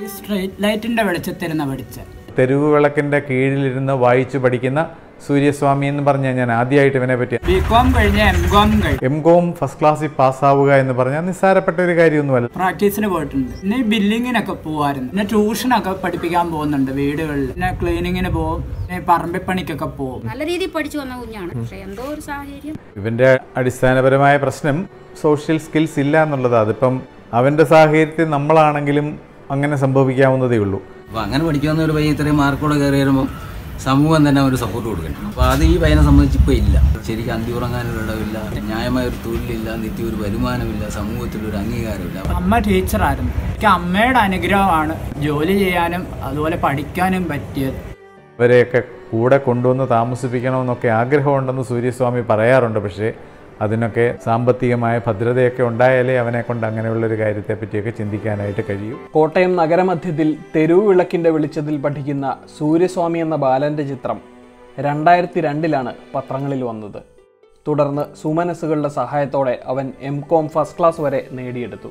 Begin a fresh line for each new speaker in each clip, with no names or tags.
Street ലൈറ്റിന്റെ വെളിച്ചത്തിരുന്ന പഠിച്ച
തെരുവ് വിളക്കിൻ്റെ കീഴിലിരുന്ന് വായിച്ചു പഠിക്കുന്ന സൂര്യസ്വാമി എന്ന് പറഞ്ഞാൽ ഞാൻ ആദ്യമായിട്ട് ഇവനെ പറ്റി
ബി കോം കഴിഞ്ഞ് എം കോം കഴിഞ്ഞു
എം കോം ഫസ്റ്റ് ക്ലാസ്സിൽ പാസ്സാവുക എന്ന് പറഞ്ഞാൽ നിസ്സാരപ്പെട്ട ഒരു കാര്യമൊന്നുമല്ല
പ്രാക്ടീസിന് പോയിട്ടുണ്ട് പിന്നെ ഈ ബില്ലിങ്ങിനൊക്കെ പോവായിരുന്നു പിന്നെ ട്യൂഷനൊക്കെ പഠിപ്പിക്കാൻ പോകുന്നുണ്ട് വീടുകളിൽ പിന്നെ ക്ലീനിങ്ങിന് പോകും പിന്നെ പറമ്പിപ്പണിക്കൊക്കെ പോകും
നല്ല രീതിയിൽ പഠിച്ചു വന്ന കുഞ്ഞാണ് പക്ഷെ എന്തോ ഒരു സാഹചര്യം
ഇവൻ്റെ അടിസ്ഥാനപരമായ പ്രശ്നം സോഷ്യൽ സ്കിൽസ് ഇല്ല എന്നുള്ളത് അതിപ്പം അവൻ്റെ സാഹചര്യത്തിൽ നമ്മളാണെങ്കിലും അങ്ങനെ സംഭവിക്കാവുന്നതേ ഉള്ളൂ
അപ്പോൾ അങ്ങനെ പഠിക്കാവുന്ന ഒരു പയ്യൻ ഇത്രയും മാർക്കോടെ കയറി വരുമ്പോൾ സമൂഹം തന്നെ ഒരു സപ്പോർട്ട് കൊടുക്കണം അപ്പോൾ അത് ഈ പയ്യനെ സംബന്ധിച്ച് ഇപ്പോൾ ഇല്ല ശരിക്കും അന്തി ഉറങ്ങാനൊരു ഇടവില്ല ന്യായമായ ഒരു തൊഴിലില്ല നിത്യ ഒരു വരുമാനമില്ല സമൂഹത്തിൽ ഒരു അംഗീകാരമില്ല
അമ്മ ടീച്ചറായിരുന്നു എനിക്ക് അമ്മയുടെ അനുഗ്രഹമാണ് ജോലി ചെയ്യാനും അതുപോലെ പഠിക്കാനും പറ്റിയത്
ഇവരെയൊക്കെ കൂടെ കൊണ്ടുവന്ന് താമസിപ്പിക്കണമെന്നൊക്കെ ആഗ്രഹമുണ്ടെന്ന് സൂര്യസ്വാമി പറയാറുണ്ട് പക്ഷേ അതിനൊക്കെ സാമ്പത്തികമായ ഭദ്രതയൊക്കെ ഉണ്ടായാലേ അവനെ കൊണ്ട് അങ്ങനെയുള്ളൊരു കാര്യത്തെ പറ്റിയൊക്കെ ചിന്തിക്കാനായിട്ട് കഴിയൂ
കോട്ടയം നഗരമധ്യത്തിൽ തെരുവ് വിളക്കിന്റെ വെളിച്ചത്തിൽ പഠിക്കുന്ന സൂര്യസ്വാമി എന്ന ബാലന്റെ ചിത്രം രണ്ടായിരത്തി രണ്ടിലാണ് പത്രങ്ങളിൽ വന്നത് തുടർന്ന് സുമനസ്സുകളുടെ സഹായത്തോടെ അവൻ എം കോം ഫസ്റ്റ് ക്ലാസ് വരെ നേടിയെടുത്തു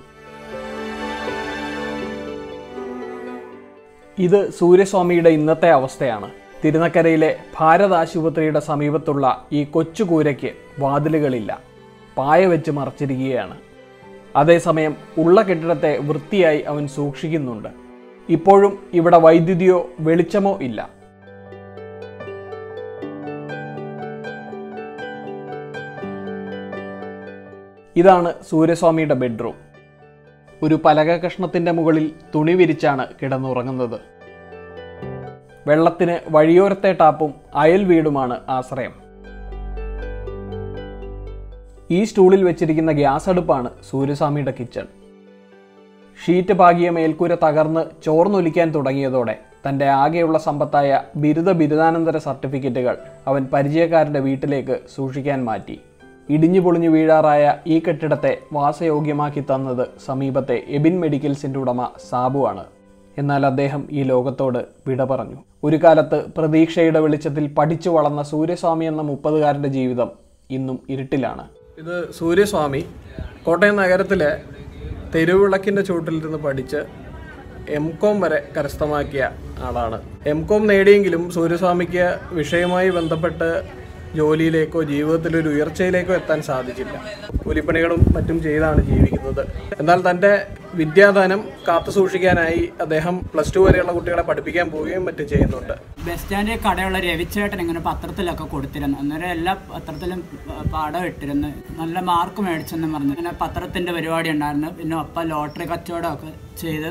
ഇത് സൂര്യസ്വാമിയുടെ ഇന്നത്തെ അവസ്ഥയാണ് തിരുനക്കരയിലെ ഭാരത് ആശുപത്രിയുടെ സമീപത്തുള്ള ഈ കൊച്ചു കൂരയ്ക്ക് വാതിലുകളില്ല പായ വെച്ച് മറച്ചിരിക്കുകയാണ് അതേസമയം ഉള്ള കെട്ടിടത്തെ വൃത്തിയായി അവൻ സൂക്ഷിക്കുന്നുണ്ട് ഇപ്പോഴും ഇവിടെ വൈദ്യുതിയോ വെളിച്ചമോ ഇല്ല ഇതാണ് സൂര്യസ്വാമിയുടെ ബെഡ്റൂം ഒരു പലക കഷ്ണത്തിന്റെ മുകളിൽ തുണി വിരിച്ചാണ് കിടന്നുറങ്ങുന്നത് വെള്ളത്തിന് വഴിയോരത്തെ ടാപ്പും അയൽ വീടുമാണ് ആശ്രയം ഈ സ്റ്റൂളിൽ വെച്ചിരിക്കുന്ന ഗ്യാസ് അടുപ്പാണ് സൂര്യസ്വാമിയുടെ കിച്ചൺ ഷീറ്റ് പാകിയ മേൽക്കൂര തകർന്ന് ചോർന്നൊലിക്കാൻ തുടങ്ങിയതോടെ തൻ്റെ ആകെയുള്ള സമ്പത്തായ ബിരുദ ബിരുദാനന്തര സർട്ടിഫിക്കറ്റുകൾ അവൻ പരിചയക്കാരൻ്റെ വീട്ടിലേക്ക് സൂക്ഷിക്കാൻ മാറ്റി ഇടിഞ്ഞു പൊളിഞ്ഞു വീഴാറായ ഈ കെട്ടിടത്തെ വാസയോഗ്യമാക്കി തന്നത് സമീപത്തെ എബിൻ മെഡിക്കൽസിൻ്റെ ഉടമ സാബുവാണ് എന്നാൽ അദ്ദേഹം ഈ ലോകത്തോട് വിട പറഞ്ഞു ഒരു കാലത്ത് പ്രതീക്ഷയുടെ വെളിച്ചത്തിൽ പഠിച്ചു വളർന്ന സൂര്യസ്വാമി എന്ന മുപ്പതുകാരൻ്റെ ജീവിതം ഇന്നും ഇരുട്ടിലാണ് ഇത് സൂര്യസ്വാമി കോട്ടയം നഗരത്തിലെ തെരുവിളക്കിൻ്റെ ചുവട്ടിലിരുന്ന് പഠിച്ച് എം കോം വരെ കരസ്ഥമാക്കിയ ആളാണ് എം കോം നേടിയെങ്കിലും സൂര്യസ്വാമിക്ക് വിഷയവുമായി ബന്ധപ്പെട്ട് ജോലിയിലേക്കോ ജീവിതത്തിലൊരു ഉയർച്ചയിലേക്കോ എത്താൻ സാധിച്ചില്ല കൂലിപ്പണികളും മറ്റും ചെയ്താണ് ജീവിക്കുന്നത് എന്നാൽ തൻ്റെ വിദ്യാദാനം കാത്തു സൂക്ഷിക്കാനായി അദ്ദേഹം പ്ലസ് ടു വരെയുള്ള കുട്ടികളെ പഠിപ്പിക്കാൻ പോവുകയും മറ്റും ചെയ്യുന്നുണ്ട്
ബസ് സ്റ്റാൻഡിൽ കടയുള്ള രവിച്ചേട്ടൻ ഇങ്ങനെ പത്രത്തിലൊക്കെ കൊടുത്തിരുന്നു അന്നേരം എല്ലാ പത്രത്തിലും പ- പടം ഇട്ടിരുന്നു നല്ല മാർക്ക് മേടിച്ചെന്ന് പറഞ്ഞു പിന്നെ പത്രത്തിന്റെ പരിപാടി ഉണ്ടായിരുന്നു പിന്നെ ഒപ്പം ലോട്ടറി കച്ചവടമൊക്കെ ചെയ്ത്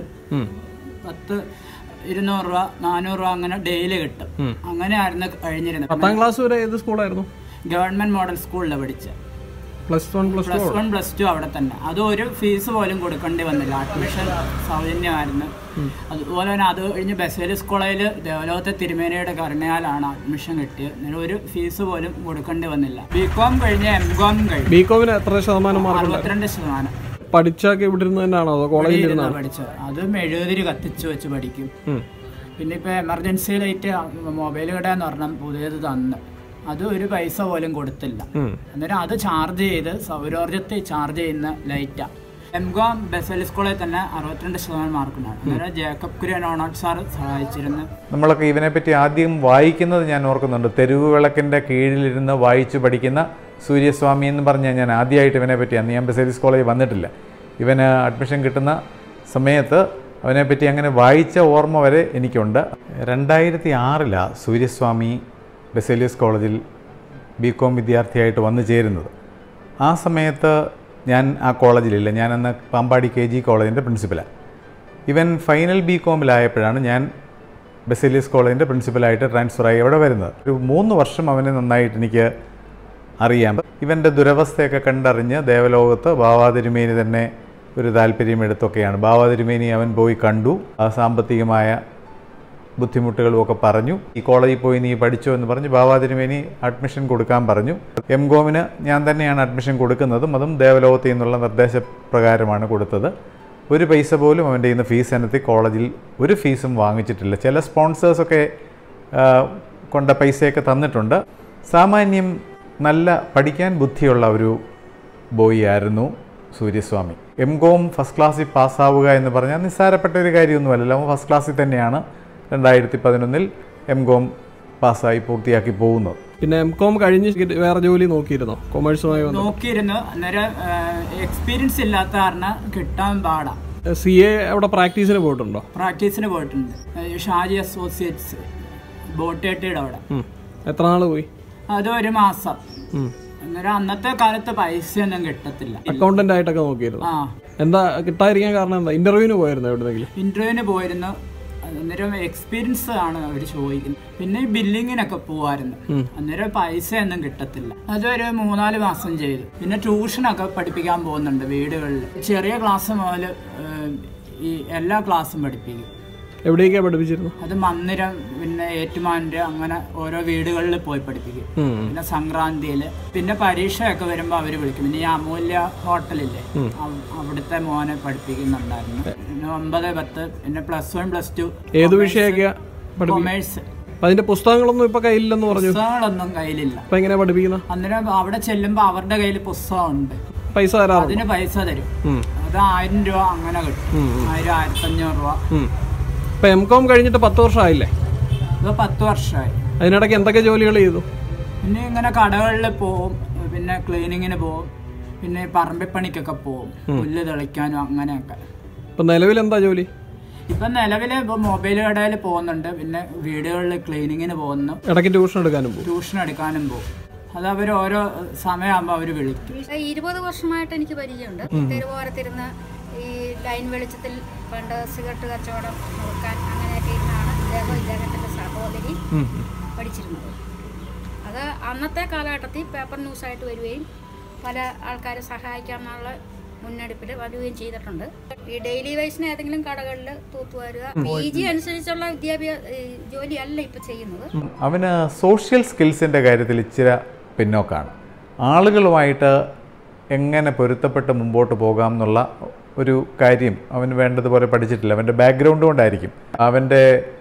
പത്ത് ഇരുന്നൂറ് രൂപ നാനൂറ് രൂപ അങ്ങനെ ഡെയിലി കിട്ടും അങ്ങനെയായിരുന്നു കഴിഞ്ഞിരുന്നത്
പത്താം ക്ലാസ് വരെ ഏത് സ്കൂളായിരുന്നു
ഗവൺമെന്റ് മോഡൽ സ്കൂളിലാണ് പഠിച്ച
plus one plus
plus one plus two അവിടെ തന്നെ അത് ഒരു ഫീസ് പോലും കൊടുക്കേണ്ടി വന്നില്ല അഡ്മിഷൻ സൗജന്യമായിരുന്നു അതുപോലെ തന്നെ അത് കഴിഞ്ഞ് ബസേലിസ് കോളേജിൽ ദേവലോകത്തെ തിരുമേനയുടെ കരുണയാലാണ് അഡ്മിഷൻ കിട്ടിയത് അങ്ങനെ ഒരു ഫീസ് പോലും കൊടുക്കേണ്ടി വന്നില്ല ബി കോം കഴിഞ്ഞ് എം കോം കഴിഞ്ഞു
ബി കോമിന് എത്ര ശതമാനം മാർക്ക്
അറുപത്തിരണ്ട് ശതമാനം
പഠിച്ചൊക്കെ ഇവിടെ ഇരുന്ന് തന്നെയാണോ അതോ കോളേജിൽ
ഇരുന്നാ പഠിച്ചത് അത് മെഴുകുതിരി കത്തിച്ച് വെച്ച് പഠിക്കും പിന്നെ ഇപ്പൊ എമർജൻസിയിലായിട്ട് മൊബൈൽ കട എന്ന് പറഞ്ഞാൽ പുതിയത് തന്ന് അത് ഒരു പൈസ പോലും കൊടുത്തില്ല അന്നേരം അത് ചാർജ് ചെയ്ത് സൗരോർജത്തിൽ ചാർജ് ചെയ്യുന്ന ലൈറ്റാ എം കോം ബെസലിസ് കോളേജിൽ തന്നെ അറുപത്തിരണ്ട് ശതമാനം മാർക്കുണ്ടാണ് അന്നേരം ജേക്കബ് കുര്യൻ ഓണോട്ട് സാർ സഹായിച്ചിരുന്നു
നമ്മളൊക്കെ ഇവനെപ്പറ്റി ആദ്യം വായിക്കുന്നത് ഞാൻ ഓർക്കുന്നുണ്ട് തെരുവ് വിളക്കിൻ്റെ കീഴിലിരുന്ന് വായിച്ചു പഠിക്കുന്ന സൂര്യസ്വാമി എന്ന് പറഞ്ഞാൽ ഞാൻ ആദ്യമായിട്ട് ഇവനെ പറ്റി അന്ന് ഞാൻ ബസേലിസ് കോളേജിൽ വന്നിട്ടില്ല ഇവന് അഡ്മിഷൻ കിട്ടുന്ന സമയത്ത് അവനെപ്പറ്റി അങ്ങനെ വായിച്ച ഓർമ്മ വരെ എനിക്കുണ്ട് രണ്ടായിരത്തി ആറിലാണ് സൂര്യസ്വാമി ബസേലിയസ് കോളേജിൽ ബി കോം വിദ്യാർത്ഥിയായിട്ട് വന്നു ചേരുന്നത് ആ സമയത്ത് ഞാൻ ആ കോളേജിലില്ല ഞാനന്ന് പാമ്പാടി കെ ജി കോളേജിൻ്റെ പ്രിൻസിപ്പലാണ് ഇവൻ ഫൈനൽ ബി കോമിലായപ്പോഴാണ് ഞാൻ ബെസേലിയസ് കോളേജിൻ്റെ പ്രിൻസിപ്പലായിട്ട് ട്രാൻസ്ഫറായി അവിടെ വരുന്നത് ഒരു മൂന്ന് വർഷം അവനെ നന്നായിട്ട് എനിക്ക് അറിയാം ഇവൻ്റെ ദുരവസ്ഥയൊക്കെ കണ്ടറിഞ്ഞ് ദേവലോകത്ത് ബാവാതിരുമേനി തന്നെ ഒരു താല്പര്യം എടുത്തൊക്കെയാണ് ബാവാതിരുമേനി അവൻ പോയി കണ്ടു ആ സാമ്പത്തികമായ ബുദ്ധിമുട്ടുകളും ഒക്കെ പറഞ്ഞു ഈ കോളേജിൽ പോയി നീ പഠിച്ചോ എന്ന് പറഞ്ഞ് ബാവാതിരുമേനി അഡ്മിഷൻ കൊടുക്കാൻ പറഞ്ഞു എം കോമിന് ഞാൻ തന്നെയാണ് അഡ്മിഷൻ കൊടുക്കുന്നതും അതും ദേവലോകത്തിൽ നിന്നുള്ള നിർദ്ദേശപ്രകാരമാണ് കൊടുത്തത് ഒരു പൈസ പോലും അവൻ്റെ ഇന്ന് ഫീസ് ഇനത്തിൽ കോളേജിൽ ഒരു ഫീസും വാങ്ങിച്ചിട്ടില്ല ചില സ്പോൺസേഴ്സൊക്കെ ആ, കൊണ്ട പൈസയൊക്കെ തന്നിട്ടുണ്ട് സാമാന്യം നല്ല പഠിക്കാൻ ബുദ്ധിയുള്ള ഒരു ബോയ് ആയിരുന്നു സൂര്യസ്വാമി എം കോം ഫസ്റ്റ് ക്ലാസ്സിൽ പാസ്സാവുക എന്ന് പറഞ്ഞാൽ നിസ്സാരപ്പെട്ട ഒരു കാര്യമൊന്നുമല്ലല്ലോ അവൻ ഫസ്റ്റ് ക്ലാസ്സിൽ തന്നെയാണ് രണ്ടായിരത്തി പതിനൊന്നിൽ എം കോം പാസ്സായി പൂർത്തിയാക്കി പോകുന്നത്
പിന്നെ എം കോം കഴിഞ്ഞ് വേറെ ജോലി നോക്കിയിരുന്നോ കൊമേഴ്സുമായി വന്നു
നോക്കിയിരുന്നു അന്നേരം എക്സ്പീരിയൻസ് ഇല്ലാത്ത കാരണം കിട്ടാൻ പാടാ
സി എ അവിടെ പ്രാക്ടീസിന് പോയിട്ടുണ്ടോ
പ്രാക്ടീസിന് പോയിട്ടുണ്ട് ഏഹ് ഷാജി അസോസിയേറ്റ്സ് ബോട്ടേട്ടിയുടെ അവിടെ
ഉം. എത്ര നാള് പോയി
അത് ഒരു മാസം
ഉം.
അന്നേരം അന്നത്തെ കാലത്ത് പൈസയൊന്നും കിട്ടത്തില്ല
അക്കൗണ്ടന്റ് ആയിട്ടൊക്കെ നോക്കിയിരുന്നു
ആ
എന്താ കിട്ടാതിരിക്കാൻ കാരണം എന്താ ഇന്റർവ്യൂവിന് പോയിരുന്നു എവിടെന്നെങ്കിലും
ഇന്റർവ്യൂവിന് പോയിരുന്നു അന്നേരം എക്സ്പീരിയൻസ് ആണ് അവർ ചോദിക്കുന്നത് പിന്നെ ഈ ബില്ലിങ്ങിനൊക്കെ പോവായിരുന്നു അന്നേരം പൈസ ഒന്നും കിട്ടത്തില്ല അതൊരു മൂന്നാല് മാസം ചെയ്തു പിന്നെ ട്യൂഷനൊക്കെ പഠിപ്പിക്കാൻ പോകുന്നുണ്ട് വീടുകളിൽ ചെറിയ ക്ലാസ് മുതൽ ഈ എല്ലാ ക്ലാസ്സും പഠിപ്പിക്കും
എവിടെയൊക്കെയാ പഠിപ്പിച്ചിരുന്നു
അത് മന്ദിരം പിന്നെ ഏറ്റുമാൻ്റെ അങ്ങനെ ഓരോ വീടുകളിൽ പോയി പഠിപ്പിക്കും
ഉം.
പിന്നെ സംക്രാന്തിയില് പിന്നെ പരീക്ഷയൊക്കെ വരുമ്പോൾ അവര് വിളിക്കും പിന്നെ ഈ അമൂല്യ ഹോട്ടലില്ലേ അവ- അവിടുത്തെ മോനെ പഠിപ്പിക്കുന്നുണ്ടായിരുന്നു പിന്നെ ഒമ്പത് പത്ത് പിന്നെ പ്ലസ് വൺ പ്ലസ് ടു
ഏത് വിഷയമൊക്കെയാ പഠിപ്പിക്കും
കൊമേഴ്സ്
അപ്പൊ അതിന്റെ പുസ്തകങ്ങളൊന്നും ഇപ്പൊ കയ്യിലില്ലെന്ന് പറഞ്ഞു
പുസ്തകങ്ങളൊന്നും കയ്യിലില്ല
അപ്പൊ എങ്ങനെയാ പഠിപ്പിക്കുന്നത്
അന്നേരം അവിടെ ചെല്ലുമ്പോൾ അവരുടെ കയ്യിൽ പുസ്തകമുണ്ട്
പൈസ തരാറുണ്ടോ
അതിന് പൈസ തരും
ഉം.
അത് ആയിരം രൂപ അങ്ങനെ കിട്ടും ആയിരം ആയിരത്തഞ്ഞൂറ് രൂപ
ഉം. ഇപ്പൊ എം കോം കഴിഞ്ഞിട്ട് പത്ത് വർഷമായില്ലേ
ഇത് പത്ത് വർഷമായി
അതിനിടയ്ക്ക് എന്തൊക്കെ ജോലികൾ ചെയ്തു
പിന്നെ ഇങ്ങനെ കടകളിൽ പോവും പിന്നെ ക്ലീനിങ്ങിന് പോവും പിന്നെ ഈ പറമ്പിപ്പണിക്കൊക്കെ പോവും പുല്ല് തെളിക്കാനും അങ്ങനെയൊക്കെ
ഇപ്പൊ നിലവിൽ എന്താ ജോലി
ഇപ്പം നിലവിൽ ഇപ്പോൾ മൊബൈൽ കടയിൽ പോകുന്നുണ്ട് പിന്നെ വീടുകളിൽ ക്ലീനിങ്ങിന് പോകുന്നു
ഇടയ്ക്ക് ട്യൂഷൻ എടുക്കാനും പോകും
ട്യൂഷൻ എടുക്കാനും പോകും അത് അവർ ഓരോ സമയമാകുമ്പോൾ അവർ വിളിക്കും
ഈ ഇരുപത് വർഷമായിട്ട് എനിക്ക് പരിചയമുണ്ട് തെരുവോരത്തിരുന്ന് ഈ ലൈൻ വെളിച്ചത്തിൽ പണ്ട് സിഗരറ്റ് കച്ചവടം നോക്കാൻ അങ്ങനെയൊക്കെ ഇരുന്നാണ് ഇദ്ദേഹം ഇദ്ദേഹത്തിൻ്റെ സഹോദരി പഠിച്ചിരുന്നത് അത് അന്നത്തെ കാലഘട്ടത്തിൽ പേപ്പർ ന്യൂസായിട്ട് വരികയും പല ആൾക്കാരെ സഹായിക്കാമെന്നുള്ള മുന്നെടുപ്പിൽ വരികയും ചെയ്തിട്ടുണ്ട് ഈ ഡെയിലി വൈസിന് ഏതെങ്കിലും കടകളിൽ തൂത്തുവരുക പി ജി അനുസരിച്ചുള്ള വിദ്യാഭ്യാസ ഈ ജോലിയല്ല ഇപ്പം ചെയ്യുന്നത്
അവന് സോഷ്യൽ സ്കിൽസിൻ്റെ കാര്യത്തിൽ ഇച്ചിരി പിന്നോക്കാണ് ആളുകളുമായിട്ട് എങ്ങനെ പൊരുത്തപ്പെട്ട് മുമ്പോട്ട് പോകാം എന്നുള്ള ഒരു കാര്യം അവന് വേണ്ടതുപോലെ പഠിച്ചിട്ടില്ല അവൻ്റെ ബാക്ക്ഗ്രൗണ്ട് കൊണ്ടായിരിക്കും അവൻ്റെ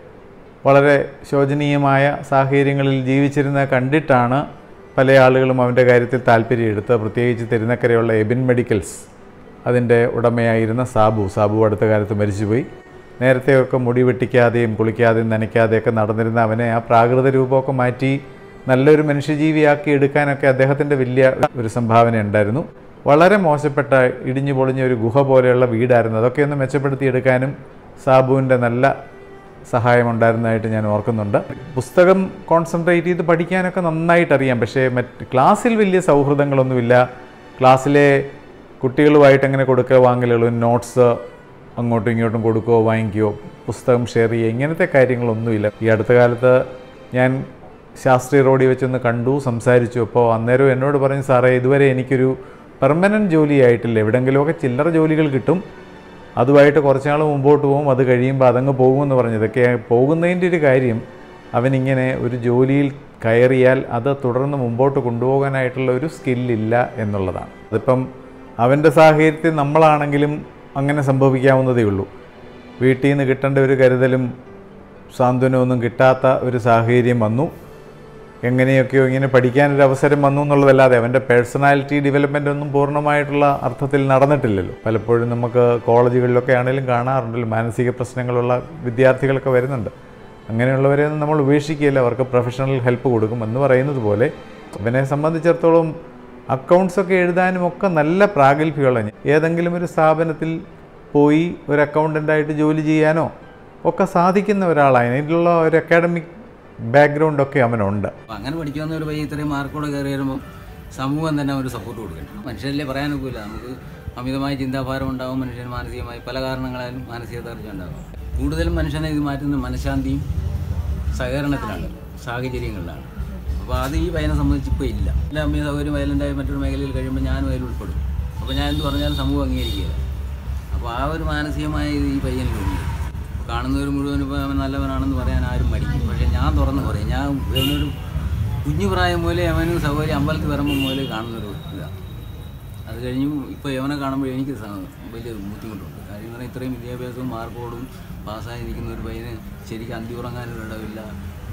വളരെ ശോചനീയമായ സാഹചര്യങ്ങളിൽ ജീവിച്ചിരുന്ന കണ്ടിട്ടാണ് പല ആളുകളും അവൻ്റെ കാര്യത്തിൽ താല്പര്യമെടുത്ത് പ്രത്യേകിച്ച് തിരുനക്കരയുള്ള എബിൻ മെഡിക്കൽസ് അതിൻ്റെ ഉടമയായിരുന്ന സാബു സാബു അടുത്ത കാലത്ത് മരിച്ചുപോയി നേരത്തെയൊക്കെ മുടി വെട്ടിക്കാതെയും കുളിക്കാതെയും നനയ്ക്കാതെയൊക്കെ നടന്നിരുന്ന അവനെ ആ പ്രാകൃത രൂപമൊക്കെ മാറ്റി നല്ലൊരു മനുഷ്യജീവിയാക്കി എടുക്കാനൊക്കെ അദ്ദേഹത്തിൻ്റെ വലിയ ഒരു സംഭാവന ഉണ്ടായിരുന്നു വളരെ മോശപ്പെട്ട ഇടിഞ്ഞു പൊളിഞ്ഞ ഒരു ഗുഹ പോലെയുള്ള വീടായിരുന്നു അതൊക്കെ ഒന്ന് മെച്ചപ്പെടുത്തിയെടുക്കാനും സാബുവിൻ്റെ നല്ല സഹായമുണ്ടായിരുന്നതായിട്ട് ഞാൻ ഓർക്കുന്നുണ്ട് പുസ്തകം കോൺസെൻട്രേറ്റ് ചെയ്ത് പഠിക്കാനൊക്കെ നന്നായിട്ട് അറിയാം പക്ഷേ മറ്റ് ക്ലാസ്സിൽ വലിയ സൗഹൃദങ്ങളൊന്നുമില്ല ക്ലാസ്സിലെ കുട്ടികളുമായിട്ട് എങ്ങനെ കൊടുക്കുക വാങ്ങലുള്ളൂ നോട്ട്സ് അങ്ങോട്ടും ഇങ്ങോട്ടും കൊടുക്കുകയോ വാങ്ങിക്കുകയോ പുസ്തകം ഷെയർ ചെയ്യുക ഇങ്ങനത്തെ കാര്യങ്ങളൊന്നുമില്ല ഈ അടുത്ത കാലത്ത് ഞാൻ ശാസ്ത്രീയ റോഡിൽ വെച്ചൊന്ന് കണ്ടു സംസാരിച്ചു അപ്പോൾ അന്നേരം എന്നോട് പറഞ്ഞു സാറേ ഇതുവരെ എനിക്കൊരു പെർമനൻറ്റ് ജോലിയായിട്ടില്ല എവിടെയെങ്കിലുമൊക്കെ ചില്ലറ ജോലികൾ കിട്ടും അതുമായിട്ട് കുറച്ച് നാൾ മുമ്പോട്ട് പോകും അത് കഴിയുമ്പോൾ അതങ്ങ് പോകുമെന്ന് പറഞ്ഞു ഇതൊക്കെ പോകുന്നതിൻ്റെ ഒരു കാര്യം അവനിങ്ങനെ ഒരു ജോലിയിൽ കയറിയാൽ അത് തുടർന്ന് മുമ്പോട്ട് കൊണ്ടുപോകാനായിട്ടുള്ള ഒരു സ്കില്ലില്ല എന്നുള്ളതാണ് അതിപ്പം അവൻ്റെ സാഹചര്യത്തിൽ നമ്മളാണെങ്കിലും അങ്ങനെ സംഭവിക്കാവുന്നതേ ഉള്ളൂ വീട്ടിൽ നിന്ന് കിട്ടേണ്ട ഒരു കരുതലും സാന്ത്വനമൊന്നും കിട്ടാത്ത ഒരു സാഹചര്യം വന്നു എങ്ങനെയൊക്കെയോ ഇങ്ങനെ പഠിക്കാനൊരു അവസരം വന്നു എന്നുള്ളതല്ലാതെ അവൻ്റെ പേഴ്സണാലിറ്റി ഡെവലപ്മെൻ്റ് ഒന്നും പൂർണ്ണമായിട്ടുള്ള അർത്ഥത്തിൽ നടന്നിട്ടില്ലല്ലോ പലപ്പോഴും നമുക്ക് കോളേജുകളിലൊക്കെ ആണെങ്കിലും കാണാറുണ്ടല്ലോ മാനസിക പ്രശ്നങ്ങളുള്ള വിദ്യാർത്ഥികളൊക്കെ വരുന്നുണ്ട് അങ്ങനെയുള്ളവരെയൊന്നും നമ്മൾ ഉപേക്ഷിക്കുകയില്ല അവർക്ക് പ്രൊഫഷണൽ ഹെൽപ്പ് കൊടുക്കും എന്ന് പറയുന്നത് പോലെ അവനെ സംബന്ധിച്ചിടത്തോളം അക്കൗണ്ട്സ് ഒക്കെ എഴുതാനും ഒക്കെ നല്ല പ്രാഗൽഭ്യമുള്ള ഏതെങ്കിലും ഒരു സ്ഥാപനത്തിൽ പോയി ഒരു അക്കൗണ്ടൻ്റായിട്ട് ജോലി ചെയ്യാനോ ഒക്കെ സാധിക്കുന്ന ഒരാളാണ് അതിനുള്ള ഒരു അക്കാഡമിക് ബാക്ക്ഗ്രൗണ്ടൊക്കെ അവനുണ്ട്
അപ്പൊ അങ്ങനെ പഠിക്കാവുന്ന ഒരു പയ്യ ഇത്രയും മാർക്കോടെ കയറി വരുമ്പോൾ സമൂഹം തന്നെ ഒരു സപ്പോർട്ട് കൊടുക്കണം മനുഷ്യരിലെ പറയാനൊക്കില്ല നമുക്ക് അമിതമായ ചിന്താഭാരം ഉണ്ടാവും മനുഷ്യന് മാനസികമായി പല കാരണങ്ങളാലും മാനസിക തകർച്ച ഉണ്ടാകും കൂടുതലും മനുഷ്യനെ ഇത് മാറ്റുന്നത് മനഃശാന്തിയും സഹകരണത്തിലാണ് സാഹചര്യങ്ങളിലാണ് അപ്പോൾ അത് ഈ പയ്യനെ സംബന്ധിച്ച് ഇപ്പോൾ ഇല്ല എൻ്റെ അമ്മയും സൗകര്യം വയലൻ്റായ മറ്റൊരു മേഖലയിൽ കഴിയുമ്പോൾ ഞാനും അതിൽ ഉൾപ്പെടും അപ്പോൾ ഞാൻ എന്ത് പറഞ്ഞാലും സമൂഹം അംഗീകരിക്കുകയില്ല അപ്പോൾ ആ ഒരു മാനസികമായ ഇത് ഈ പയ്യനിലുണ്ട് കാണുന്നവർ മുഴുവൻ ഇപ്പോൾ അവൻ നല്ലവനാണെന്ന് പറയാൻ ആരും മടിക്കും പക്ഷേ ഞാൻ തുറന്ന് പറയും ഞാൻ ഇവനൊരു കുഞ്ഞു പ്രായം മുതലേ അവന് സൗകര്യം അമ്പലത്തിൽ വരുമ്പോൾ മുതലേ കാണുന്നൊരു ഇതാണ് അത് കഴിഞ്ഞു ഇപ്പോൾ യവനെ കാണുമ്പോൾ എനിക്ക് സ- വലിയ ബുദ്ധിമുട്ടുണ്ട് കാര്യം എന്ന് പറഞ്ഞാൽ ഇത്രയും വിദ്യാഭ്യാസവും മാർക്കോടും പാസ്സായി നിൽക്കുന്ന ഒരു പയ്യന് ശരിക്കും അന്തി ഉറങ്ങാനൊരു ഇടവില്ല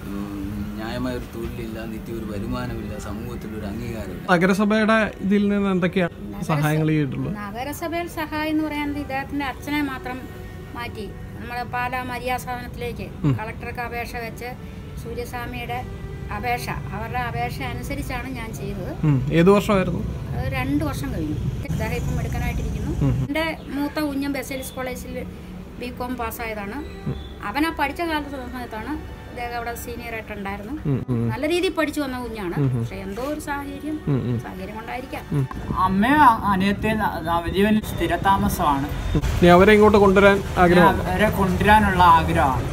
ഉം, ന്യായമായ ഒരു തൊഴിലില്ല നിത്യ ഒരു വരുമാനമില്ല സമൂഹത്തിൽ ഒരു അംഗീകാരമില്ല
നഗരസഭയുടെ ഇതിൽ നിന്ന് എന്തൊക്കെയാണ് സഹായങ്ങൾ ചെയ്തിട്ടുള്ളത്
നഗരസഭയിൽ സഹായം എന്ന് പറയാൻ ഇദ്ദേഹത്തിന്റെ അച്ഛനെ മാത്രം മാറ്റി നമ്മുടെ പാലാ മര്യാദാസനത്തിലേക്ക് കളക്ടർക്ക് അപേക്ഷ വെച്ച് സൂര്യസ്വാമിയുടെ അപേക്ഷ അവരുടെ അപേക്ഷ അനുസരിച്ചാണ് ഞാൻ ചെയ്തത്
ഉം. ഏത് വർഷമായിരുന്നു
അത് രണ്ട് വർഷം കഴിഞ്ഞു അദ്ദേഹം ഇപ്പം എടുക്കാനായിട്ടിരിക്കുന്നു എൻ്റെ മൂത്ത കുഞ്ഞൻ ബെസേലിസ് കോളേജിൽ ബി കോം പാസ്സായതാണ് അവൻ ആ പഠിച്ച കാലത്ത് സമയത്താണ് അദ്ദേഹം അവിടെ സീനിയർ ആയിട്ടുണ്ടായിരുന്നു നല്ല രീതിയിൽ പഠിച്ചു വന്ന കുഞ്ഞാണ് പക്ഷെ എന്തോ ഒരു സാഹചര്യം സാഹചര്യം കൊണ്ടായിരിക്കാം
അമ്മയും അനിയത്തെയും നവജീവൻ സ്ഥിരതാമസമാണ്
ഇനി അവരെ ഇങ്ങോട്ട് കൊണ്ടുവരാൻ ആഗ്രഹം
അവരെ കൊണ്ടുവരാനുള്ള ആഗ്രഹമാണ്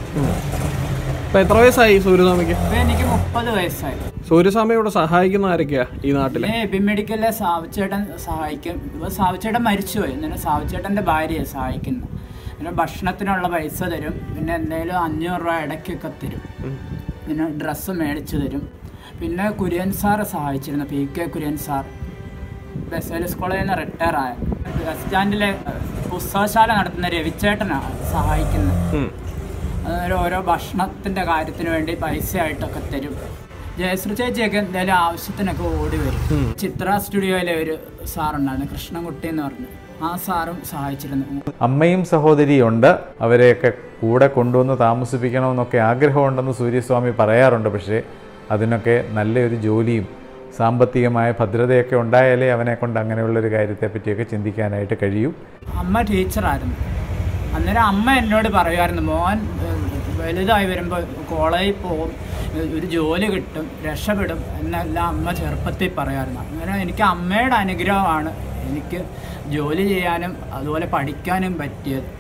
ഇപ്പൊ എത്ര വയസ്സായി സൂര്യസ്വാമിക്ക്
ഇപ്പൊ എനിക്ക് മുപ്പത് വയസ്സായി
സൂര്യസ്വാമിയോട് സഹായിക്കുന്ന ആരൊക്കെയാ ഈ നാട്ടിലെ
പിന്നെ എബി മെഡിക്കലിലെ സാവുച്ചേട്ടൻ സഹായിക്കും ഇപ്പൊ സാവുച്ചേട്ടൻ മരിച്ചുപോയി എന്നാലും സാവുച്ചേട്ടൻ്റെ ഭാര്യയെ സഹായിക്കുന്നു പിന്നെ ഭക്ഷണത്തിനുള്ള പൈസ തരും പിന്നെ എന്തെങ്കിലും അഞ്ഞൂറ് രൂപ ഇടയ്ക്കൊക്കെ തരും പിന്നെ ഡ്രസ്സ് മേടിച്ചു തരും പിന്നെ കുര്യൻ സാറ് സഹായിച്ചിരുന്നു P K Kurian sir Baselius കോളേജിൽ നിന്ന് റിട്ടയർ ആയ ബസ് സ്റ്റാൻഡിലെ പുസ്തകശാല നടത്തുന്ന രവിച്ചേട്ടനാണ് സഹായിക്കുന്നത്
ഉം.
അതൊരു ഓരോ ഭക്ഷണത്തിൻ്റെ കാര്യത്തിന് വേണ്ടി പൈസയായിട്ടൊക്കെ തരും ജയശ്രീ ചേച്ചിയൊക്കെ എന്തെങ്കിലും ആവശ്യത്തിനൊക്കെ ഓടി വരും ചിത്ര സ്റ്റുഡിയോയിലെ ഒരു സാറുണ്ടായിരുന്നു കൃഷ്ണൻകുട്ടി എന്ന് പറഞ്ഞു ആ സാറും സഹായിച്ചിരുന്നു
അമ്മയും സഹോദരിയുണ്ട് അവരെയൊക്കെ കൂടെ കൊണ്ടുവന്ന് താമസിപ്പിക്കണമെന്നൊക്കെ ആഗ്രഹമുണ്ടെന്ന് സൂര്യസ്വാമി പറയാറുണ്ട് പക്ഷേ അതിനൊക്കെ നല്ലൊരു ജോലിയും സാമ്പത്തികമായ ഭദ്രതയൊക്കെ ഉണ്ടായാലേ അവനെ കൊണ്ട് അങ്ങനെയുള്ളൊരു കാര്യത്തെ പറ്റിയൊക്കെ ചിന്തിക്കാനായിട്ട് കഴിയൂ
അമ്മ ടീച്ചറായിരുന്നു അന്നേരം അമ്മ എന്നോട് പറയുമായിരുന്നു മോൻ ഏഹ്, വലുതായി വരുമ്പോൾ കോളേജിൽ പോകും ഏഹ്, ഒരു ജോലി കിട്ടും രക്ഷപ്പെടും എന്നെല്ലാം അമ്മ ചെറുപ്പത്തിൽ പറയുമായിരുന്നു അങ്ങനെ എനിക്ക് അമ്മയുടെ അനുഗ്രഹമാണ് എനിക്ക് ജോലി ചെയ്യാനും അതുപോലെ പഠിക്കാനും പറ്റിയത്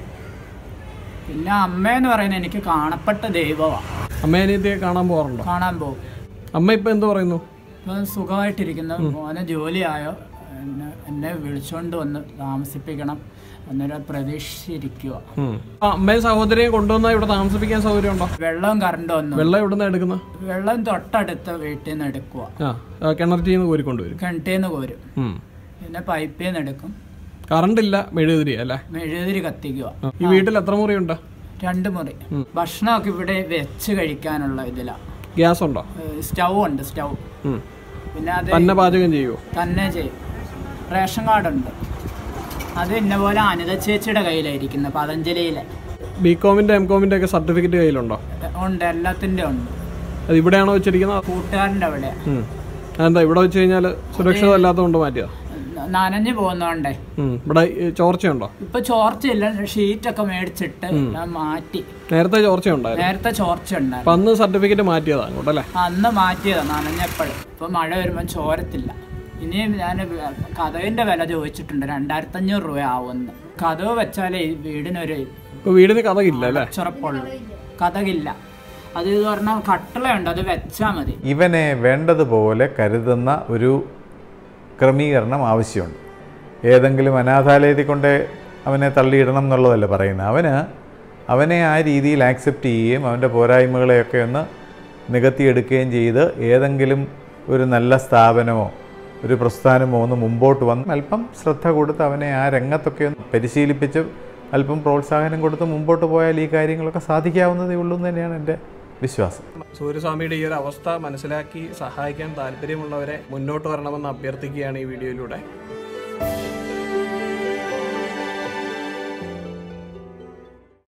പിന്നെ അമ്മയെന്ന് പറയുന്നത് എനിക്ക് കാണപ്പെട്ട ദൈവമാണ്
അമ്മയനിയത്തിയെ കാണാൻ പോകാറുണ്ടോ
കാണാൻ പോകും
അമ്മ ഇപ്പൊ എന്ത് പറയുന്നു
ഇപ്പം സുഖമായിട്ടിരിക്കുന്ന മോനെ ജോലിയായോ എന്നെ എന്നെ വിളിച്ചുകൊണ്ട് വന്ന് താമസിപ്പിക്കണം അന്നേരം പ്രതീക്ഷിച്ചിരിക്കുക
ഉം. അപ്പൊ അമ്മയും സഹോദരിയും കൊണ്ടുവന്നാൽ ഇവിടെ താമസിപ്പിക്കാൻ സൗകര്യമുണ്ടോ
വെള്ളവും കറണ്ടും ഒന്നും
വെള്ളം എവിടുന്ന എടുക്കുന്നത്
വെള്ളം തൊട്ടടുത്ത വീട്ടിൽ നിന്ന് എടുക്കുക
ആ ആ, കിണറ്റിൽ നിന്ന് കോരിക്കൊണ്ടുവരും
കിണറ്റിൽ നിന്ന് കോരും
ഉം.
പിന്നെ പൈപ്പിൽ നിന്ന് എടുക്കും
കറണ്ട് ഇല്ല മെഴുകുതിരി അല്ലേ
മെഴുതിരി കത്തിക്കുക
ആ. ഈ വീട്ടിൽ എത്ര മുറിയുണ്ട്
രണ്ട് മുറി ഭക്ഷണമൊക്കെ ഇവിടെ വെച്ച് കഴിക്കാനുള്ള ഇതിലാണ്
ഗ്യാസ് ഉണ്ടോ
സ്റ്റൗ ഉണ്ട് സ്റ്റൗ
ഉം.
പിന്നെ അത്
തന്നെ പാചകം ചെയ്യുമോ
തന്നെ ചെയ്യും റേഷൻ കാർഡുണ്ട് അത് ഇന്ന പോലെ അനിത ചേച്ചിയുടെ കയ്യിലായിരിക്കുന്നത് പതഞ്ജലിയിലെ
ബി കോമിന്റെ എം കോമിന്റെ ഒക്കെ സർട്ടിഫിക്കറ്റ് കയ്യിലുണ്ടോ
ഉണ്ട് എല്ലാത്തിൻ്റെ ഉണ്ട്
അത് ഇവിടെയാണോ വെച്ചിരിക്കുന്നത്
കൂട്ടുകാരൻ്റെ അവിടെ
ഉം. അതെന്താ ഇവിടെ വെച്ച് കഴിഞ്ഞാൽ സുരക്ഷിതമല്ലാത്തതുകൊണ്ട് മാറ്റിയതാ
നനഞ്ഞു പോകുന്നോണ്ടേ
ഉം. ഇവിടെ ഈ ചോർച്ചയുണ്ടോ
ഇപ്പൊ ചോർച്ചയില്ല ഷീറ്റൊക്കെ മേടിച്ചിട്ട് ഞാൻ മാറ്റി
നേരത്തെ ചോർച്ചയുണ്ടായിരുന്നു
നേരത്തെ ചോർച്ച
അപ്പൊ
ഉണ്ടായിരുന്നു
അന്ന് സർട്ടിഫിക്കറ്റ് മാറ്റിയതാ അങ്ങോട്ടല്ലേ
അന്ന് മാറ്റിയതാ നനഞ്ഞപ്പോഴും ഇപ്പൊ മഴ വരുമ്പോൾ ചോരത്തില്ല ഇനിയും ഞാൻ കഥവിന്റെ വില ചോദിച്ചിട്ടുണ്ട് രണ്ടായിരത്തി അഞ്ഞൂറ് രൂപ ആവുമെന്ന് കഥവ് വെച്ചാലേ ഈ വീടിനൊരു
ഇപ്പൊ വീടിന് കഥകില്ല അല്ലേ
ചുറപ്പുള്ളൂ കഥകില്ല അത് ഇത് പറഞ്ഞാൽ കട്ടളയുണ്ട് അത് വെച്ചാൽ മതി
ഇവനെ വേണ്ടതുപോലെ കരുതുന്ന ഒരു ക്രമീകരണം ആവശ്യമുണ്ട് ഏതെങ്കിലും അനാഥാലയത്തിൽ കൊണ്ട് അവനെ തള്ളിയിടണം എന്നുള്ളതല്ല പറയുന്നത് അവന് അവനെ ആ രീതിയിൽ ആക്സെപ്റ്റ് ചെയ്യുകയും അവൻ്റെ പോരായ്മകളെയൊക്കെ ഒന്ന് നികത്തിയെടുക്കുകയും ചെയ്ത് ഏതെങ്കിലും ഒരു നല്ല സ്ഥാപനമോ ഒരു പ്രസ്ഥാനമോ ഒന്ന് മുമ്പോട്ട് വന്ന് അല്പം ശ്രദ്ധ കൊടുത്ത് അവനെ ആ രംഗത്തൊക്കെ ഒന്ന് പരിശീലിപ്പിച്ച് അല്പം പ്രോത്സാഹനം കൊടുത്ത് മുമ്പോട്ട് പോയാൽ ഈ കാര്യങ്ങളൊക്കെ സാധിക്കാവുന്നതേ ഉള്ളൂ എന്ന് തന്നെയാണ് എൻ്റെ വിശ്വാസം
സൂര്യസ്വാമിയുടെ ഈ ഒരു അവസ്ഥ മനസ്സിലാക്കി സഹായിക്കാൻ താല്പര്യമുള്ളവരെ മുന്നോട്ട് വരണമെന്ന് അഭ്യർത്ഥിക്കുകയാണ് ഈ വീഡിയോയിലൂടെ